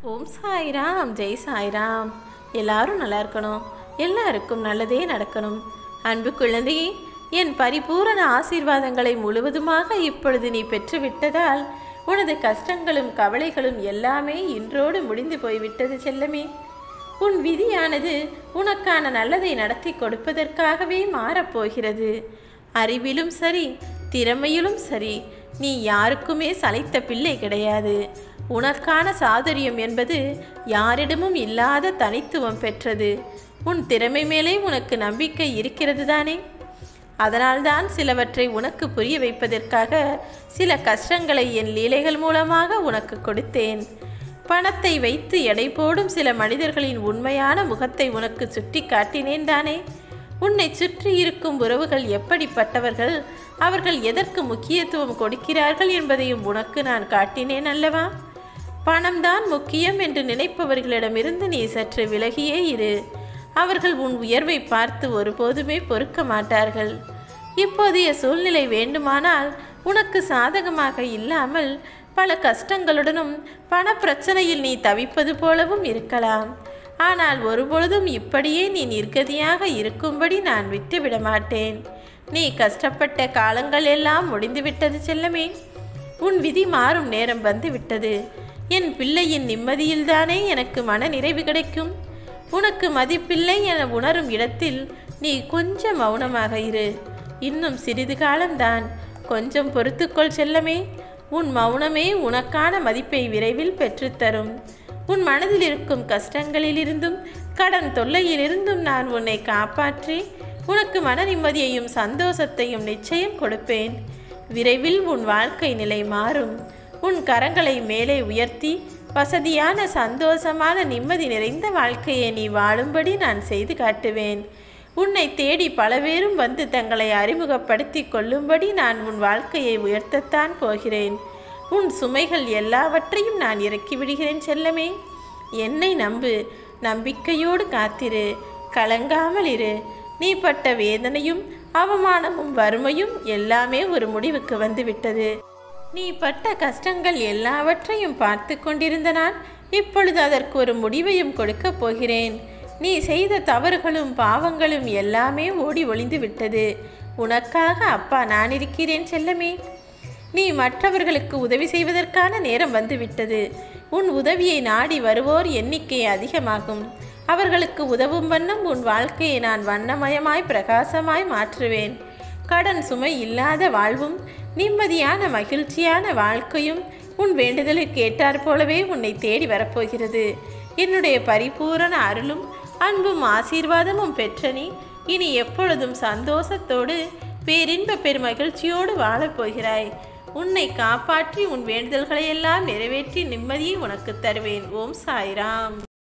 ஓம் சாய்ராம் ஜெய் சாய்ராம் எல்லாரும் நல்லா இருக்கணும் எல்லாருக்கும் நல்லதே நடக்கணும் அன்பு குழந்தையே என் பரிபூரண ஆசீர்வாதங்களை முழுவதுமாக இப்பொழுது நீ பெற்றுவிட்டதால் உனது கஷ்டங்களும் கவலைகளும் எல்லாமே இன்றோடு முடிந்து போய்விட்டது செல்லமே உன் விதியானது உனக்கான நல்லதை நடத்தி கொடுப்பதற்காகவே மாறப்போகிறது அறிவிலும் சரி திறமையிலும் சரி நீ யாருக்குமே சளைத்த பிள்ளை கிடையாது உனக்கான சாதுரியம் என்பது யாரிடமும் இல்லாத தனித்துவம் பெற்றது உன் திறமை மேலே உனக்கு நம்பிக்கை இருக்கிறது தானே அதனால்தான் சிலவற்றை உனக்கு புரிய வைப்பதற்காக சில கஷ்டங்களை என் லீலைகள் மூலமாக உனக்கு கொடுத்தேன் பணத்தை வைத்து எடை போடும் சில மனிதர்களின் உண்மையான முகத்தை உனக்கு சுட்டி காட்டினேன் தானே உன்னை சுற்றி இருக்கும் உறவுகள் எப்படிப்பட்டவர்கள் அவர்கள் எதற்கு முக்கியத்துவம் கொடுக்கிறார்கள் என்பதையும் உனக்கு நான் காட்டினேன் அல்லவா பணம்தான் முக்கியம் என்று நினைப்பவர்களிடமிருந்து நீ சற்று விலகியே இரு அவர்கள் உன் உயர்வை பார்த்து ஒருபோதுமே பொறுக்க மாட்டார்கள் இப்போதைய சூழ்நிலை வேண்டுமானால் உனக்கு சாதகமாக இல்லாமல் பல கஷ்டங்களுடனும் பண பிரச்சனையில் நீ தவிப்பது போலவும் இருக்கலாம் ஆனால் ஒருபொழுதும் இப்படியே நீ நிர்கதியாக இருக்கும்படி நான் விட்டுவிட மாட்டேன் நீ கஷ்டப்பட்ட காலங்கள் எல்லாம் முடிந்துவிட்டது செல்லமே உன் விதி மாறும் நேரம் வந்து விட்டது என் பிள்ளையின் நிம்மதியில்தானே எனக்கு மன நிறைவு கிடைக்கும் உனக்கு மதிப்பில்லை என உணரும் இடத்தில் நீ கொஞ்சம் மௌனமாக இரு இன்னும் சிறிது காலம்தான் கொஞ்சம் பொறுத்துக்கொள் செல்லமே உன் மௌனமே உனக்கான மதிப்பை விரைவில் பெற்றுத்தரும் உன் மனதில் இருக்கும் கஷ்டங்களிலிருந்தும் கடன் தொல்லையிலிருந்தும் நான் உன்னை காப்பாற்றி உனக்கு மன நிம்மதியையும் சந்தோஷத்தையும் நிச்சயம் கொடுப்பேன் விரைவில் உன் வாழ்க்கை நிலை மாறும் உன் கரங்களை மேலே உயர்த்தி வசதியான சந்தோஷமான நிம்மதி நிறைந்த வாழ்க்கையை நீ வாழும்படி நான் செய்து காட்டுவேன் உன்னை தேடி பல பேரும் வந்து தங்களை அறிமுகப்படுத்தி கொள்ளும்படி நான் உன் வாழ்க்கையை உயர்த்தத்தான் போகிறேன் உன் சுமைகள் எல்லாவற்றையும் நான் இறக்கி விடுகிறேன் செல்லமே என்னை நம்பு நம்பிக்கையோடு காத்திரு கலங்காமல் இரு நீ பட்ட வேதனையும் அவமானமும் வறுமையும் எல்லாமே ஒரு முடிவுக்கு வந்துவிட்டது நீ பட்ட கஷ்டங்கள் எல்லாவற்றையும் பார்த்து கொண்டிருந்த நான் இப்பொழுது அதற்கு ஒரு முடிவையும் கொடுக்கப் போகிறேன் நீ செய்த தவறுகளும் பாவங்களும் எல்லாமே ஓடி ஒளிந்து விட்டது உனக்காக அப்பா நான் இருக்கிறேன் செல்லமே நீ மற்றவர்களுக்கு உதவி செய்வதற்கான நேரம் வந்துவிட்டது உன் உதவியை நாடி வருவோர் எண்ணிக்கை அதிகமாகும் அவர்களுக்கு உதவும் வண்ணம் உன் வாழ்க்கையை நான் வண்ணமயமாய் பிரகாசமாய் மாற்றுவேன் கடன் சுமை இல்லாத வாழ்வும் நிம்மதியான மகிழ்ச்சியான வாழ்க்கையும் உன் வேண்டுதலுக்கு ஏற்றாற் போலவே உன்னை தேடி வரப்போகிறது என்னுடைய பரிபூரண அருளும் அன்பும் ஆசீர்வாதமும் பெற்ற நீ இனி எப்பொழுதும் சந்தோஷத்தோடு பேரின்ப பெருமகிழ்ச்சியோடு வாழப் போகிறாய் உன்னை காப்பாற்றி உன் வேண்டுதல்களையெல்லாம் நிறைவேற்றி நிம்மதியை உனக்கு தருவேன் ஓம் சாய்ராம்